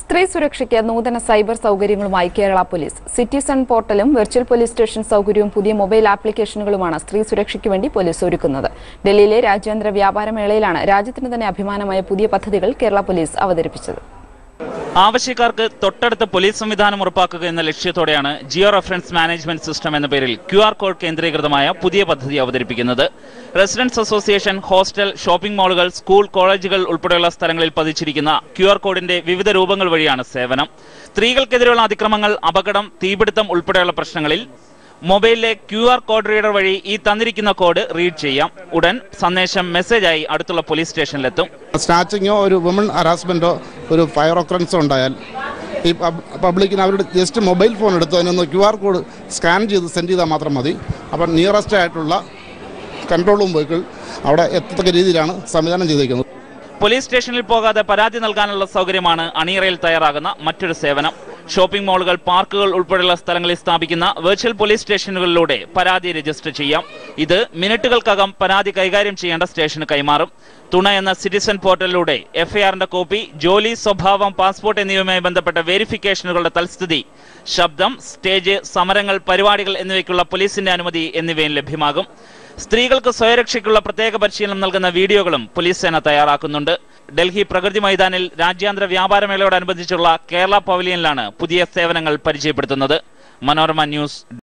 സ്ത്രീ സുരക്ഷയ്ക്ക് നൂതന സൈബർ സൗകര്യങ്ങളുമായി കേരള പോലീസ് സിറ്റിസൺ പോർട്ടലും വെർച്വൽ പോലീസ് സ്റ്റേഷൻ സൗകര്യവും പുതിയ മൊബൈൽ ആപ്ലിക്കേഷനുകളുമാണ് സ്ത്രീ സുരക്ഷയ്ക്ക് വേണ്ടി പോലീസ് ഒരുക്കുന്നത് ഡൽഹിയിലെ രാജ്യാന്തര വ്യാപാര മേളയിലാണ് രാജ്യത്തിന് തന്നെ അഭിമാനമായ പുതിയ പദ്ധതികൾ കേരള പോലീസ് അവതരിപ്പിച്ചത് ആവശ്യക്കാർക്ക് തൊട്ടടുത്ത പോലീസ് സംവിധാനം ഉറപ്പാക്കുക എന്ന ലക്ഷ്യത്തോടെയാണ് ജിയോ റെഫറൻസ് മാനേജ്മെന്റ് സിസ്റ്റം എന്ന പേരിൽ ക്യു ആർ കോഡ് കേന്ദ്രീകൃതമായ പുതിയ പദ്ധതി അവതരിപ്പിക്കുന്നത് റെസിഡൻസ് അസോസിയേഷൻ ഹോസ്റ്റൽ ഷോപ്പിംഗ് മാളുകൾ സ്കൂൾ കോളേജുകൾ ഉൾപ്പെടെയുള്ള സ്ഥലങ്ങളിൽ പതിച്ചിരിക്കുന്ന ക്യു ആർ കോഡിന്റെ വിവിധ രൂപങ്ങൾ വഴിയാണ് സേവനം സ്ത്രീകൾക്കെതിരെയുള്ള അതിക്രമങ്ങൾ അപകടം തീപിടുത്തം ഉൾപ്പെടെയുള്ള പ്രശ്നങ്ങളിൽ മൊബൈലിലെ ക്യു ആർ കോഡ് റീഡർ വഴി ഈ തന്നിരിക്കുന്ന കോഡ് റീഡ് ചെയ്യാം ഉടൻ സന്ദേശം മെസ്സേജായി അടുത്തുള്ള പോലീസ് സ്റ്റേഷനിലെത്തും സ്നാച്ചിങ്ങോ ഒരു വുമൺ ഹറാസ്മെൻറ്റോ ഒരു ഫയർ ഓക്കറൻസോ ഉണ്ടായാൽ ഈ പബ്- പബ്ലിക്കിന് അവരുടെ ജസ്റ്റ് മൊബൈൽ ഫോൺ എടുത്ത് അതിനൊന്ന് ക്യു ആർ കോഡ് സ്കാൻ ചെയ്ത് സെൻഡ് ചെയ്താൽ മാത്രം മതി അപ്പം നിയറസ്റ്റ് ആയിട്ടുള്ള കൺട്രോൾ റൂം വെഹിക്കിൾ അവിടെ എത്തത്തക്ക രീതിയിലാണ് സംവിധാനം ചെയ്തിരിക്കുന്നത് പോലീസ് സ്റ്റേഷനിൽ പോകാതെ പരാതി നൽകാനുള്ള സൗകര്യമാണ് അണിയറയിൽ തയ്യാറാകുന്ന മറ്റൊരു സേവനം ഷോപ്പിംഗ് മാളുകൾ പാർക്കുകൾ ഉൾപ്പെടെയുള്ള സ്ഥലങ്ങളിൽ സ്ഥാപിക്കുന്ന വെർച്വൽ പോലീസ് സ്റ്റേഷനുകളിലൂടെ പരാതി രജിസ്റ്റർ ചെയ്യാം ഇത് മിനിറ്റുകൾക്കകം പരാതി കൈകാര്യം ചെയ്യേണ്ട സ്റ്റേഷന് കൈമാറും തുണ എന്ന സിറ്റിസൺ പോർട്ടലിലൂടെ എഫ്ഐആറിന്റെ കോപ്പി ജോലി സ്വഭാവം പാസ്പോർട്ട് എന്നിവയുമായി ബന്ധപ്പെട്ട വെരിഫിക്കേഷനുകളുടെ തൽസ്ഥിതി ശബ്ദം സ്റ്റേജ് സമരങ്ങൾ പരിപാടികൾ എന്നിവയ്ക്കുള്ള പോലീസിന്റെ അനുമതി എന്നിവയും ലഭ്യമാകും സ്ത്രീകൾക്ക് സ്വയരക്ഷയ്ക്കുള്ള പ്രത്യേക പരിശീലനം നൽകുന്ന വീഡിയോകളും പോലീസ് സേന തയ്യാറാക്കുന്നുണ്ട് ഡൽഹി പ്രകൃതി മൈതാനിൽ രാജ്യാന്തര വ്യാപാരമേളയോടനുബന്ധിച്ചുള്ള കേരള പവലിയനിലാണ് പുതിയ സേവനങ്ങൾ പരിചയപ്പെടുത്തുന്നത് മനോരമ ന്യൂസ്